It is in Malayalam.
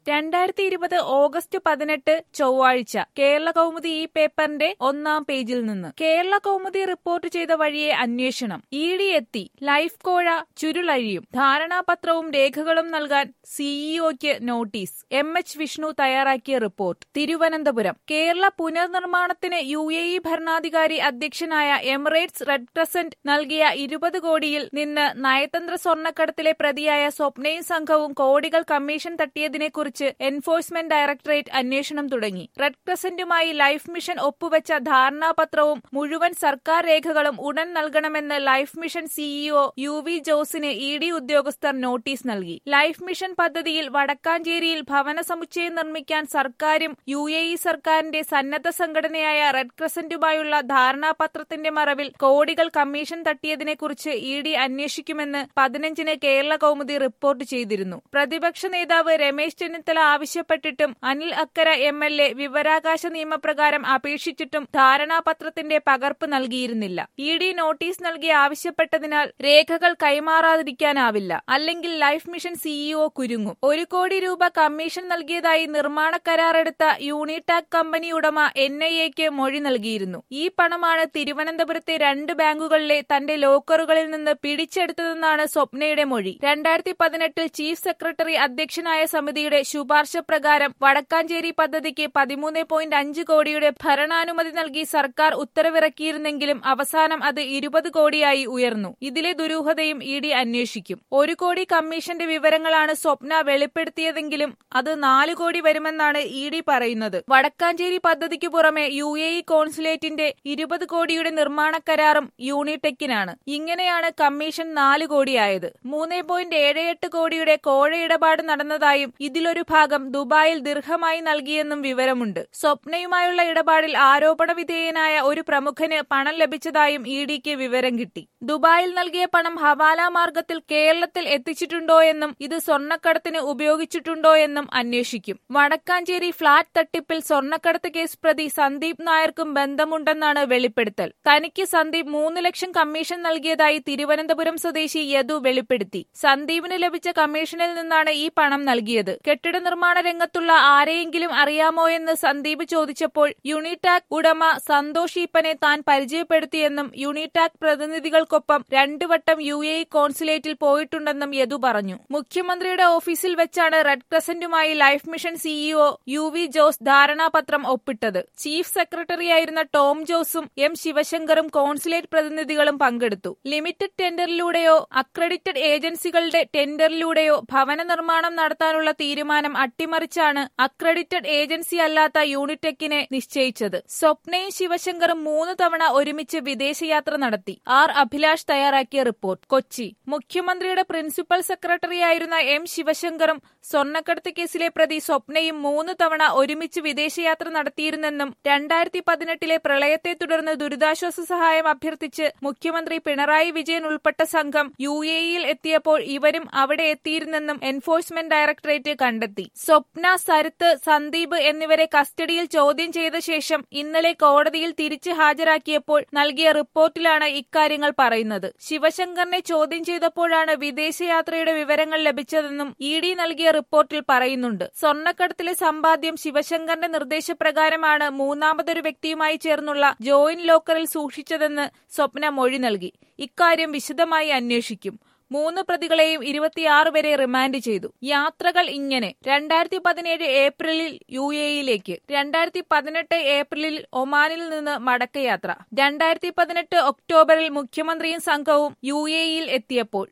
രണ്ടായിരത്തി ഇരുപത് ഓഗസ്റ്റ് പതിനെട്ട് ചൊവ്വാഴ്ച കേരള കൗമുദി ഈ പേപ്പറിന്റെ ഒന്നാം പേജിൽ നിന്ന് കേരള കൗമുദി റിപ്പോർട്ട് ചെയ്ത വഴിയെ അന്വേഷണം ഇ ഡി എത്തി ലൈഫ് കോഴ ചുരുളഴിയും ധാരണാപത്രവും രേഖകളും നൽകാൻ സിഇഒക്ക് നോട്ടീസ് എം എച്ച് വിഷ്ണു തയ്യാറാക്കിയ റിപ്പോർട്ട് തിരുവനന്തപുരം കേരള പുനർനിർമ്മാണത്തിന് യു എ ഇ ഭരണാധികാരി അധ്യക്ഷനായ എമിറേറ്റ്സ് റെഡ് ക്രസന്റ് നൽകിയ ഇരുപത് കോടിയിൽ നിന്ന് നയതന്ത്ര സ്വർണ്ണക്കടത്തിലെ പ്രതിയായ സ്വപ്നയും സംഘവും കോടികൾ കമ്മീഷൻ തട്ടിയതിനെക്കുറിച്ച് എൻഫോഴ്സ്മെന്റ് ഡയറക്ടറേറ്റ് അന്വേഷണം തുടങ്ങി റെഡ് ക്രസന്റുമായി ലൈഫ് മിഷൻ ഒപ്പുവെച്ച ധാരണാപത്രവും മുഴുവൻ സർക്കാർ രേഖകളും ഉടൻ നൽകണമെന്ന് life mission CEO U V ജോസിന് ഇ ഡി ഉദ്യോഗസ്ഥർ നോട്ടീസ് നൽകി ലൈഫ് മിഷൻ പദ്ധതിയിൽ വടക്കാഞ്ചേരിയിൽ ഭവന സമുച്ചയം നിർമ്മിക്കാൻ സർക്കാരും യു എ ഇ സർക്കാരിന്റെ സന്നദ്ധ സംഘടനയായ റെഡ് ക്രസന്റുമായുള്ള ധാരണാപത്രത്തിന്റെ മറവിൽ കോടികൾ കമ്മീഷൻ തട്ടിയതിനെക്കുറിച്ച് ഇ ഡി അന്വേഷിക്കുമെന്ന് പതിനഞ്ചിന് കേരള കൗമുദി റിപ്പോർട്ട് ചെയ്തിരുന്നു പ്രതിപക്ഷ നേതാവ് രമേശ് ചെന്നിത്തല ആവശ്യപ്പെട്ടിട്ടും Anil Akkara M L A വിവരാകാശ നിയമപ്രകാരം അപേക്ഷിച്ചിട്ടും ധാരണാപത്രത്തിന്റെ പകർപ്പ് നൽകിയിരുന്നില്ല ഇ ഡി നോട്ടീസ് നൽകി ആവശ്യപ്പെട്ടതിനാൽ രേഖകൾ കൈമാറാതിരിക്കാനാവില്ല അല്ലെങ്കിൽ ലൈഫ് മിഷൻ സിഇഒ കുരുങ്ങും ഒരു കോടി രൂപ കമ്മീഷൻ നൽകിയതായി നിർമ്മാണ കരാറെടുത്ത യൂണിടാക് കമ്പനി ഉടമ എൻ ഐ എക്ക് മൊഴി നൽകിയിരുന്നു ഈ പണമാണ് തിരുവനന്തപുരത്തെ രണ്ട് ബാങ്കുകളിലെ തന്റെ ലോക്കറുകളിൽ നിന്ന് പിടിച്ചെടുത്തതെന്നാണ് സ്വപ്നയുടെ മൊഴി രണ്ടായിരത്തി പതിനെട്ടിൽ ചീഫ് സെക്രട്ടറി അധ്യക്ഷനായ സമിതിയുടെ ശുപാർശ പ്രകാരം വടക്കാഞ്ചേരി പദ്ധതിക്ക് പതിമൂന്ന് പോയിന്റ് അഞ്ച് കോടിയുടെ ഭരണാനുമതി നൽകി സർക്കാർ ഉത്തരവിറക്കിയിരുന്നെങ്കിലും അവസാനം അത് ഇരുപത് കോടിയായി ഉയർന്നു ഇതിലെ ദുരൂഹതയും ഇ ഡി അന്വേഷിക്കും ഒരു കോടി കമ്മീഷന്റെ വിവരങ്ങളാണ് സ്വപ്ന വെളിപ്പെടുത്തിയതെങ്കിലും അത് നാല് കോടി വരുമെന്നാണ് ഇ ഡി പറയുന്നത് വടക്കാഞ്ചേരി പദ്ധതിക്ക് പുറമെ യു എ ഇ കോൺസുലേറ്റിന്റെ ഇരുപത് കോടിയുടെ നിർമ്മാണ കരാറും യൂണിടെക്കിനാണ് ഇങ്ങനെയാണ് കമ്മീഷൻ നാല് കോടിയായത് മൂന്ന് പോയിന്റ് ഏഴ് എട്ട് കോടിയുടെ കോഴ ഇടപാട് നടന്നതായും ഇതിലൊരു ഭാഗം ദുബായിൽ ദീർഘമായി നൽകിയെന്നും വിവരമുണ്ട് സ്വപ്നയുമായുള്ള ഇടപാടിൽ ആരോപണ വിധേയനായ ഒരു പ്രമുഖന് പണം ലഭിച്ചതായും ഇ ഡിക്ക് വിവരം കിട്ടി ദുബായിൽ നൽകിയ പണം ഹവാല മാർഗത്തിൽ കേരളത്തിൽ എത്തിച്ചിട്ടുണ്ടോ എന്നും ഇത് സ്വർണ്ണക്കടത്തിന് ഉപയോഗിച്ചിട്ടുണ്ടോ എന്നും അന്വേഷിക്കും വടക്കാഞ്ചേരി ഫ്ളാറ്റ് തട്ടിപ്പിൽ സ്വർണ്ണക്കടത്ത് കേസ് പ്രതി സന്ദീപ് നായർക്കും ബന്ധമുണ്ടെന്നാണ് വെളിപ്പെടുത്തൽ തനിക്ക് സന്ദീപ് മൂന്ന് ലക്ഷം കമ്മീഷൻ നൽകിയതായി തിരുവനന്തപുരം സ്വദേശി യദു വെളിപ്പെടുത്തി സന്ദീപിന് ലഭിച്ച കമ്മീഷനിൽ നിന്നാണ് ഈ പണം നൽകിയത് കെട്ടിട നിർമ്മാണ രംഗത്തുള്ള ആരെയെങ്കിലും അറിയാമോ എന്ന് സന്ദീപ് ചോദിച്ചപ്പോൾ യൂണിടാക് ഉടമ സന്തോഷ് ഈപ്പനെ താൻ പരിചയപ്പെടുത്തിയെന്നും യൂണിടാക് പ്രതിനിധികൾക്കൊപ്പം രണ്ടു വട്ടം യു എ ഇ കോൺസുലേറ്റിൽ പോയിട്ടുണ്ടെന്നും യദു പറഞ്ഞു മുഖ്യമന്ത്രിയുടെ ഓഫീസിൽ വെച്ചാണ് റെഡ് ക്രസന്റുമായി life mission CEO U V Jose ധാരണാപത്രം ഒപ്പിട്ടത് ചീഫ് സെക്രട്ടറിയായിരുന്ന ടോം ജോസും എം ശിവശങ്കറും കോൺസുലേറ്റ് പ്രതിനിധികളും പങ്കെടുത്തു ലിമിറ്റഡ് ടെൻഡറിലൂടെയോ അക്രഡിറ്റഡ് ഏജൻസികളുടെ ടെൻഡറിലൂടെയോ ഭവന നിർമ്മാണം നടത്താനുള്ള തീരുമാനം അട്ടിമറിച്ചാണ് അക്രഡിറ്റഡ് ഏജൻസി അല്ലാത്ത യൂണിടെക്കിനെ നിശ്ചയിച്ചത് സ്വപ്നയും ശിവശങ്കറും മൂന്ന് തവണ ഒരുമിച്ച് വിദേശയാത്ര നടത്തി ആർ അഭിലാഷ് തയ്യാറാക്കിയ റിപ്പോർട്ട് കൊച്ചി മുഖ്യമന്ത്രിയുടെ പ്രിൻസിപ്പൽ സെക്രട്ടറിയായിരുന്ന എം ശിവശങ്കറും സ്വർണ്ണക്കടത്ത് കേസിലെ പ്രതി സ്വപ്നയും മൂന്ന് തവണ ഒരുമിച്ച് വിദേശയാത്ര നടത്തിയിരുന്നെന്നും രണ്ടായിരത്തി പതിനെട്ടിലെ പ്രളയത്തെ തുടർന്ന് ദുരിതാശ്വാസ സഹായം അഭ്യർത്ഥിച്ച് മുഖ്യമന്ത്രി പിണറായി വിജയൻ ഉൾപ്പെട്ട സംഘം യു എ ഇയിൽ എത്തിയപ്പോൾ ഇവരും അവിടെ എത്തിയിരുന്നെന്നും എൻഫോഴ്സ്മെന്റ് ഡയറക്ടറേറ്റ് കണ്ടെത്തി സ്വപ്ന സരിത്ത് സന്ദീപ് എന്നിവരെ കസ്റ്റഡിയിൽ ചോദ്യം ചെയ്ത ശേഷം ഇന്നലെ കോടതിയിൽ തിരിച്ച് ഹാജരാക്കിയപ്പോൾ നൽകിയ റിപ്പോർട്ടിലാണ് ഇക്കാര്യങ്ങൾ പറയുന്നത് ശിവശങ്കറിനെ ചോദ്യം ചെയ്തപ്പോഴാണ് വിദേശയാത്രയുടെ വിവരങ്ങൾ ലഭിച്ചതെന്നും ഇ ഡി നൽകിയ റിപ്പോർട്ടിൽ പറയുന്നുണ്ട് സ്വർണ്ണക്കടത്തിലെ സമ്പാദ്യം ശിവശങ്കറിന്റെ നിർദ്ദേശപ്രകാരമാണ് മൂന്നാമതൊരു വ്യക്തിയുമായി ചേർന്നുള്ള ജോയിന്റ് ലോക്കറിൽ സൂക്ഷിച്ചതെന്ന് സ്വപ്ന മൊഴി നൽകി ഇക്കാര്യം വിശദമായി അന്വേഷിക്കും മൂന്ന് പ്രതികളെയും ഇരുപത്തിയാറ് വരെ റിമാൻഡ് ചെയ്തു യാത്രകൾ ഇങ്ങനെ രണ്ടായിരത്തി പതിനേഴ് ഏപ്രിലിൽ യു എയിലേക്ക് രണ്ടായിരത്തി പതിനെട്ട് ഏപ്രിലിൽ ഒമാനിൽ നിന്ന് മടക്കയാത്ര രണ്ടായിരത്തി പതിനെട്ട് ഒക്ടോബറിൽ മുഖ്യമന്ത്രിയും സംഘവും യു എയിൽ എത്തിയപ്പോൾ